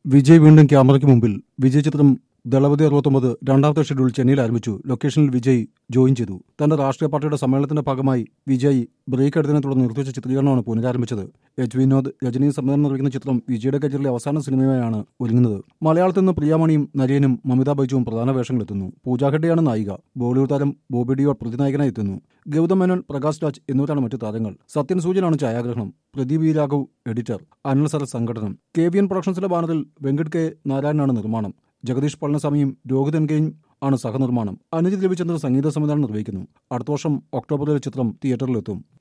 വിജയ് വീണ്ടും ക്യാമറയ്ക്ക് മുമ്പിൽ വിജയ് ചിത്രം ദളപതി അറുപത്തൊമ്പത് രണ്ടാമത്തെ ഷെഡ്യൂൾ ചെന്നൈയിൽ ആരംഭിച്ചു ലൊക്കേഷനിൽ വിജയ് ജോയിൻ ചെയ്തു തന്റെ രാഷ്ട്രീയ പാർട്ടിയുടെ സമ്മേളനത്തിന്റെ ഭാഗമായി വിജയ് ബ്രേക്ക് എടുത്തതിനെ തുടർന്ന് നിർത്തിവെച്ച ചിത്രീകരണമാണ് പുനരാരംഭിച്ചത് എച്ച് വിനോദ് രജനി സംവിധാനം നിർവഹിക്കുന്ന ചിത്രം വിജയുടെ കരിയറിലെ അവസാന സിനിമയായാണ് ഒരുങ്ങുന്നത് മലയാളത്തിൽ നിന്ന് പ്രിയാമണിയും നരയനും മമിതാ ബൈജുവും പ്രധാന വേഷങ്ങളെത്തുന്നു പൂജാ ഹെഡ്ഡെയാണ് നായിക ബോളിവുഡ് താരം ബോബി ഡിയോർ പ്രതിനായകനായി എത്തുന്നു ഗൗതം മേനോൻ പ്രകാശ് രാജ് എന്നിവരാണ് മറ്റു താരങ്ങൾ സത്യൻ സൂചനാണ് ഛായാഗ്രഹണം പ്രദീപ് വി രാഘവ് എഡിറ്റർ അനിൽ സരൽ സംഘടനം കെ വി എൻ പ്രൊഡക്ഷൻസിന്റെ ബാനറിൽ വെങ്കട് കെ നാരായണനാണ് നിർമ്മാണം ജഗദീഷ് പളനിസ്വാമിയും രോഹിതൻ കെയും ആണ് സഹനിർമ്മാണം അനുജിത് രവിചന്ദ്രൻ സംഗീത സംവിധാനം നിർവഹിക്കുന്നു അടുത്ത വർഷം ഒക്ടോബറിൽ ചിത്രം തിയേറ്ററിലെത്തും